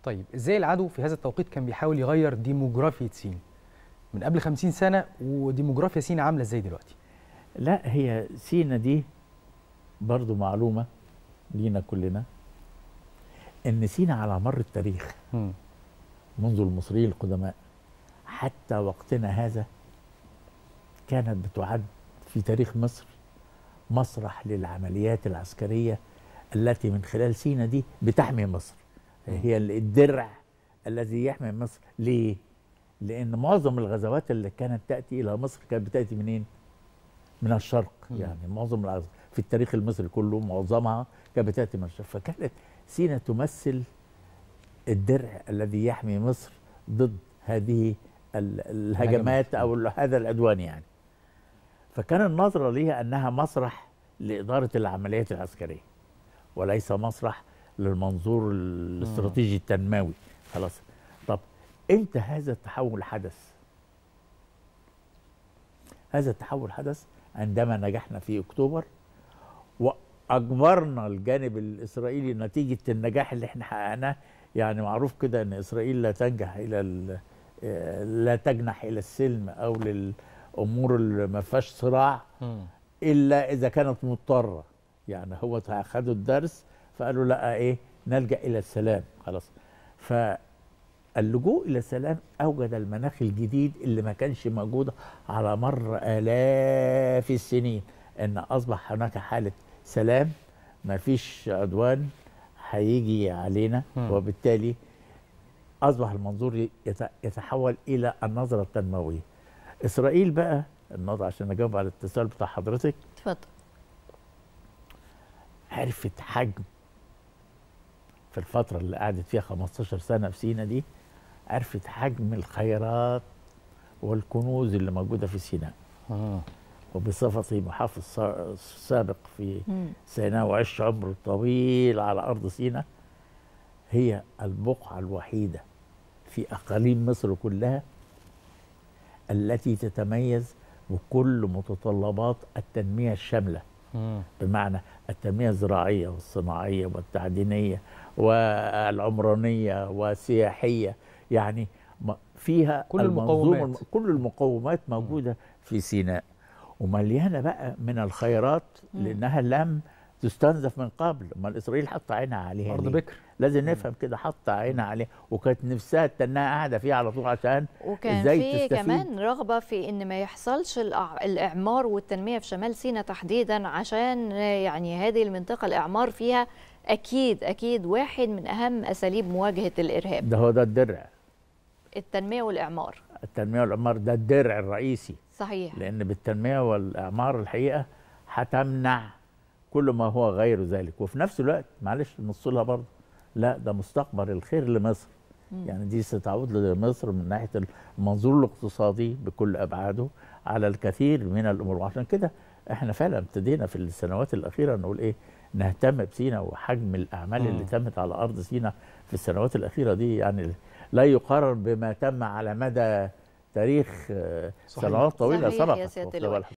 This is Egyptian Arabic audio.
طيب ازاي العدو في هذا التوقيت كان بيحاول يغير ديموغرافية سينا من قبل 50 سنة وديموغرافيا سينا عاملة ازاي دلوقتي لا هي سينا دي برضو معلومة لينا كلنا ان سينا على مر التاريخ مم. منذ المصريين القدماء حتى وقتنا هذا كانت بتعد في تاريخ مصر مسرح للعمليات العسكرية التي من خلال سينا دي بتحمي مصر هي الدرع الذي يحمي مصر ليه؟ لأن معظم الغزوات اللي كانت تأتي إلى مصر كانت بتأتي منين؟ من الشرق مم. يعني معظم الغزوات في التاريخ المصري كله معظمها كانت بتأتي من الشرق فكانت سينا تمثل الدرع الذي يحمي مصر ضد هذه ال- الهجمات او ال- هذا العدوان يعني فكان النظره ليها انها مسرح لاداره العمليات العسكريه وليس مسرح للمنظور الاستراتيجي التنموي خلاص طب امتى هذا التحول حدث هذا التحول حدث عندما نجحنا في اكتوبر واجبرنا الجانب الاسرائيلي نتيجه النجاح اللي احنا حققناه يعني معروف كده ان اسرائيل لا تنجح الى ال- آه، لا تجنح الى السلم او للامور اللي ما فيهاش صراع مم. الا اذا كانت مضطره يعني هو خدوا الدرس فقالوا لا ايه نلجا الى السلام خلاص فاللجوء الى السلام اوجد المناخ الجديد اللي ما كانش موجود على مر الاف السنين ان اصبح هناك حاله سلام ما فيش عدوان هيجي علينا مم. وبالتالي اصبح المنظور يت- يتحول الى النظره التنمويه اسرائيل بقى النظره عشان اجاوب على الاتصال بتاع حضرتك اتفضل عرفت حجم في الفترة اللي قعدت فيها 15 سنة في سينا دي عرفت حجم الخيرات والكنوز اللي موجودة في سيناء آه. وبصفتي محافظ سا- سابق في مم. سيناء وعشت عمر طويل على أرض سيناء هي البقعة الوحيدة في أقاليم مصر كلها التي تتميز بكل متطلبات التنمية الشاملة مم. بمعنى التنمية الزراعية والصناعية والتعدينية والعمرانية والسياحية يعني م- فيها كل المنظومة المقومات. الم- كل المقومات موجودة في سيناء ومليانة بقى من الخيرات مم. لأنها لم تستنزف من قبل ما إسرائيل حط عينها عليها أرض ليه؟ بكر لازم نفهم كده حط عينها عليها وكانت نفسها تنها قاعدة فيها على طول عشان وكان إزاي في تستفيد؟ كمان رغبة في ان ما يحصلش الأع- الاعمار والتنمية في شمال سيناء تحديدا عشان يعني هذه المنطقة الاعمار فيها اكيد اكيد واحد من اهم اساليب مواجهة الارهاب ده هو ده الدرع التنمية والاعمار التنمية والإعمار ده الدرع الرئيسي صحيح لان بالتنميه والاعمار الحقيقه هتمنع كل ما هو غير ذلك وفي نفس الوقت معلش نص لها برضه لا ده مستقبل الخير لمصر مم. يعني دي ستعود لمصر من ناحيه المنظور الاقتصادي بكل ابعاده على الكثير من الامور وعشان كده احنا فعلا ابتدينا في السنوات الاخيره نقول ايه نهتم بسينا وحجم الاعمال مم. اللي تمت على ارض سينا في السنوات الاخيره دي يعني لا يقارن بما تم على مدى تاريخ آه، صحيح. سنوات طويله صحيح يا سبقت سيادة واخد اللواء. بالك